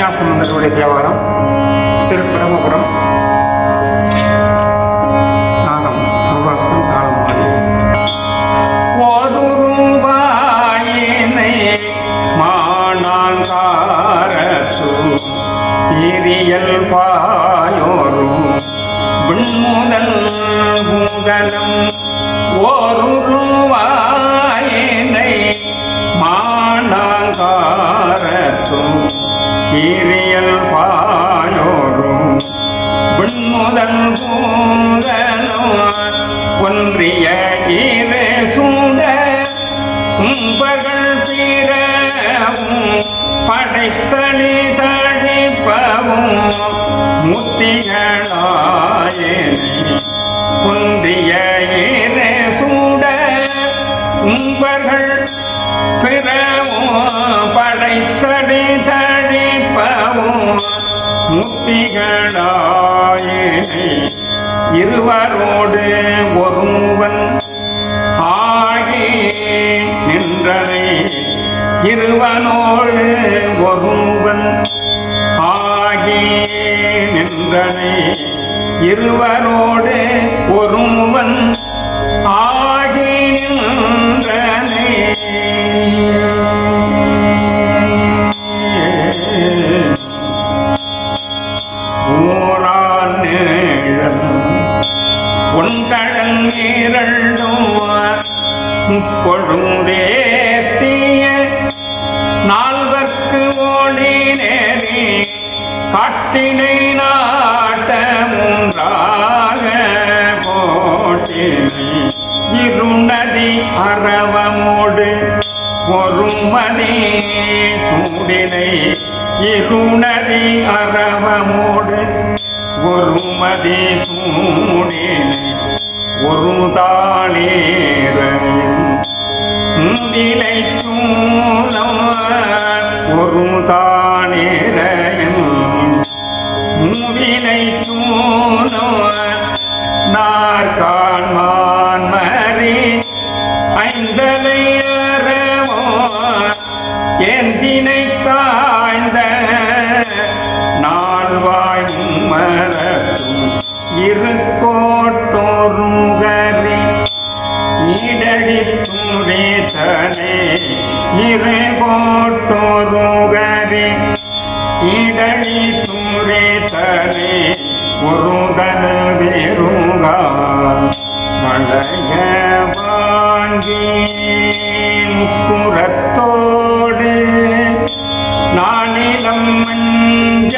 ஞானசம்பந்தருடைய தேவாரம் திருப்பரமபுரம் நாகம் சௌராஷ்டிரம் தாளமாடி ஒரு ரூபாயினை மானாங்காரத்து திரியல் பாயோரும் விண்முதல் முதலம் ஒரு ரூபாயினை மானாங்காரத்து திரியல் பாயோரும் விண்முதல் பூதனம் ஒன்றிய இரு சூட உம்பர்கள் பிறவும் படைத்தளி தழிப்பவும் முத்திகளாயனை ஒன்றிய இரு சூட உம்பர்கள் பிறவும் படைத்தளி தழிப்பவும் முத்திகளாயினை இருவரோடு ஒருவன் ஆகி நின்றனை இருவனோடு ஒருவன் ஆகி நின்றனை இருவரோடு ஒருவன் ஆகி நின்றனை ஊரான் நிழல் பொன்கடல் நீரண்டும் முப்பொழுந்தேத்திய நால்வர்க்கு ஓடி நேரி காட்டினை நாட்ட மூன்றாக போட்டினை இருநதி அறவமோடு ஒருமதி சூடினை இருநதி அறவமோடு ஒருமதி சூடினை ஒரு தாளேரையும் முந்திலை சூலம் ஒரு தாளேரையும் மூவிலை சூலம் நாற்கான்மான் மறி ஐந்தலை அறவோ ஏந்தினை காய்ந்த நால்வாய் மரத்தும் இருக்கோட்டோருங்கரி இடடி துரிதனே இருகோட்டோருங்கரி இடடி துரிதனே ஒருதனு வேறுங்கா மலைய வாங்கி முப்புறத்தோடு நானிலம் மஞ்ச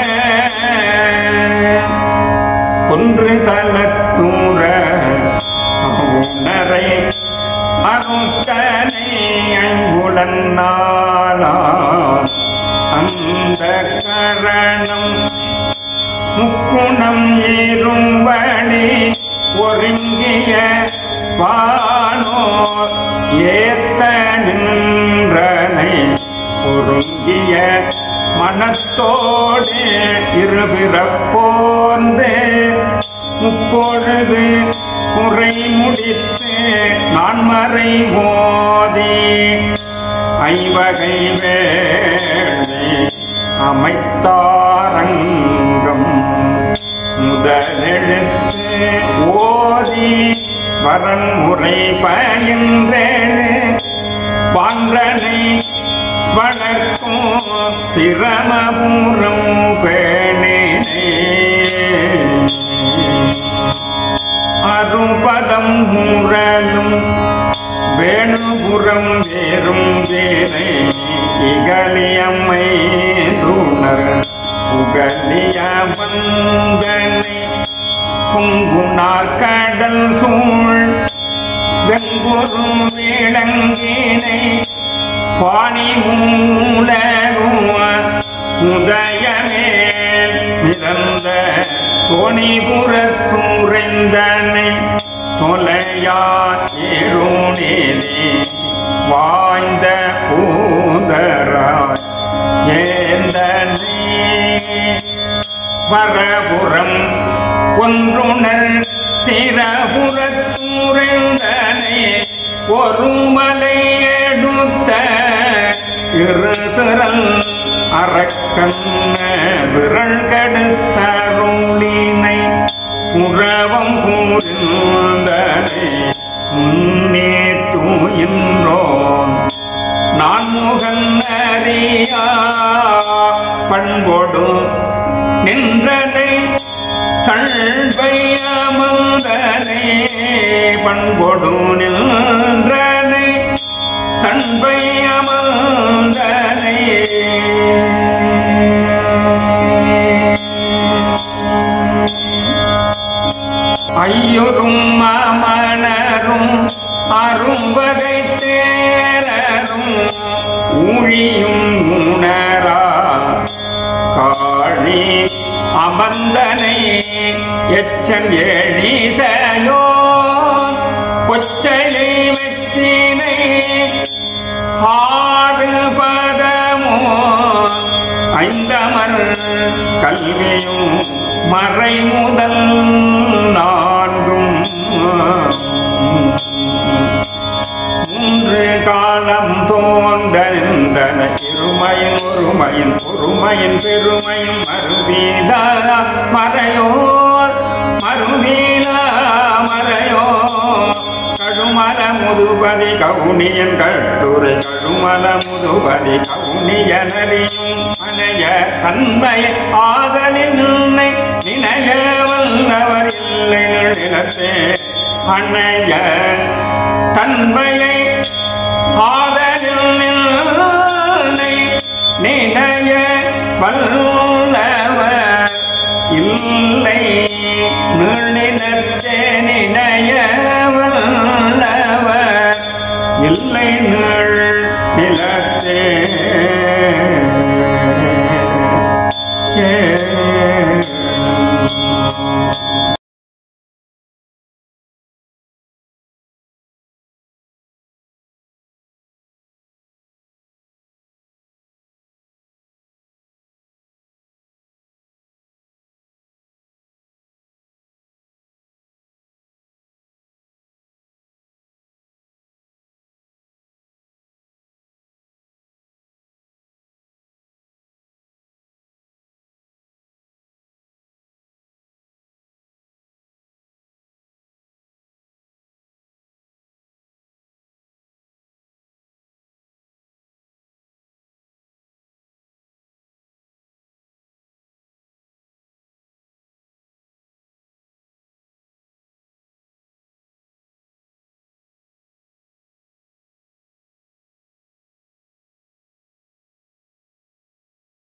ஒன்று தலத்தூர உணரை அருத்தனை ஐம்புலன் நாளா அந்த கரணம் முக்குணம் ஏறும்படி ஒருங்கிய வானோர் ஏத்த நின்றனை ஒருங்கிய மனத்தோடு இருபிறப்போர்ந்து முப்பொழுது குறை முடித்து நான்மறை ஓதி ஐவகை வேள்வி அமைத்தாரங்கம் முதலெழுத்து ஓதி வரன்முறை பயின்றேழு பான்றனை வளர்க்கும் திறமபுரம் பேணினே அருபதம் முரலும் வேணுபுறம் வேறும் வேனை இகலியம்மை தூணர் புகலிய வந்தனை பொங்குனார் கடல் சூழ் வெங்குரு விளங்கினை பாணி மூலகும் உதயமேல் மிதந்த தோணிபுரத்துறைந்தனை தொலையார் ஏழுநேரே வாய்ந்த பூதராய் ஏந்தனே வரபுறம் ஒன்றுணர் சிறபுறத்துறைந்தனை ஒரு மலை எடுத்த இருதிறல் அறக்கண்ண விரல் கடுத்தருளினை புறவம் கூர்ந்தனை முன்னே தூயின்றோன் நான் முகன் அறியா பண்பொடு நின்றனை சண்பையமந்தனை பண்பொடு நின்றனை சண்பையமந்தனை ஐயுறும் மாமணரும் அரும்பகை தேரரும் ஊழியும் உணரா காழி அமர்ந்தனை எச்சன் எழிசையோ கொச்சலை வெச்சினை ஆறு பதமோ ஐந்தமர் கல்வியும் மறை முதல் நான்கும் மூன்று காலம் தோன்ற நின்றன இருமையின் ஒருமையின் பொறுமையின் பெருமையும் மறுவீலா மறையோர் மறுவீலா மறையோ கழுமல முதுபதி கவுனியன் கட்டுரை கழுமல முதுபதி கவுனியனறியும் அணைய தன்மை ஆதலின் உன்னை நினைய வல்லவர் இல்லை நிலத்தே அணைய தன்மையை ஆதலில் நின்னை நினைய வல்லவர் இல்லை நீளினத்தே நினைய வல்லவர் இல்லை நீள் நில